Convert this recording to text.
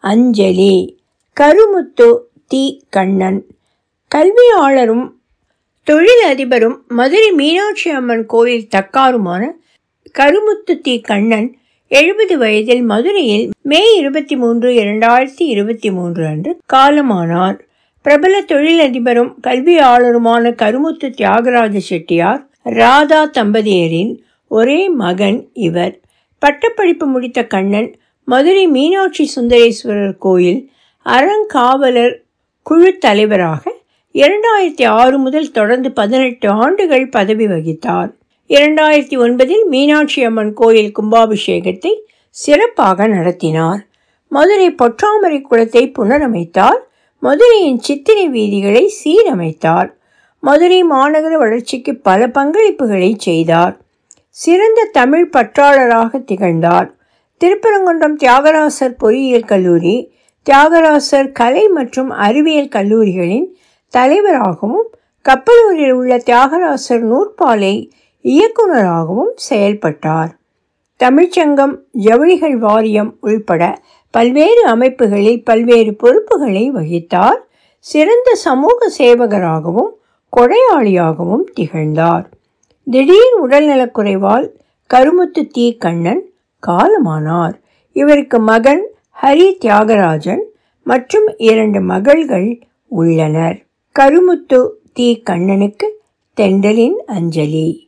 அஞ்சலி கருமுத்து தி கண்ணன் கல்வியாளரும் தொழிலதிபரும் மதுரை மீனாட்சி அம்மன் கோயில் தக்காருமான கருமுத்து தி கண்ணன் எழுபது வயதில் மதுரையில் மே இருபத்தி மூன்று இரண்டாயிரத்தி இருபத்தி மூன்று அன்று காலமானார் பிரபல தொழிலதிபரும் கல்வியாளருமான கருமுத்து தியாகராஜ செட்டியார் ராதா தம்பதியரின் ஒரே மகன் இவர் பட்டப்படிப்பு முடித்த கண்ணன் மதுரை மீனாட்சி சுந்தரேஸ்வரர் கோயில் அறங்காவலர் குழு தலைவராக இரண்டாயிரத்தி ஆறு முதல் தொடர்ந்து பதினெட்டு ஆண்டுகள் பதவி வகித்தார் இரண்டாயிரத்தி ஒன்பதில் மீனாட்சி அம்மன் கோயில் கும்பாபிஷேகத்தை சிறப்பாக நடத்தினார் மதுரை பொற்றாமரை குளத்தை புனரமைத்தார் மதுரையின் சித்திரை வீதிகளை சீரமைத்தார் மதுரை மாநகர வளர்ச்சிக்கு பல பங்களிப்புகளை செய்தார் சிறந்த தமிழ் பற்றாளராக திகழ்ந்தார் திருப்பரங்குன்றம் தியாகராசர் பொறியியல் கல்லூரி தியாகராசர் கலை மற்றும் அறிவியல் கல்லூரிகளின் தலைவராகவும் கப்பலூரில் உள்ள தியாகராசர் நூற்பாலை இயக்குநராகவும் செயல்பட்டார் தமிழ்ச்சங்கம் ஜவுளிகள் வாரியம் உள்பட பல்வேறு அமைப்புகளில் பல்வேறு பொறுப்புகளை வகித்தார் சிறந்த சமூக சேவகராகவும் கொடையாளியாகவும் திகழ்ந்தார் திடீர் உடல்நலக்குறைவால் கருமுத்து தி கண்ணன் காலமானார் இவருக்கு மகன் ஹரி தியாகராஜன் மற்றும் இரண்டு மகள்கள் உள்ளனர் கருமுத்து தி கண்ணனுக்கு தெண்டலின் அஞ்சலி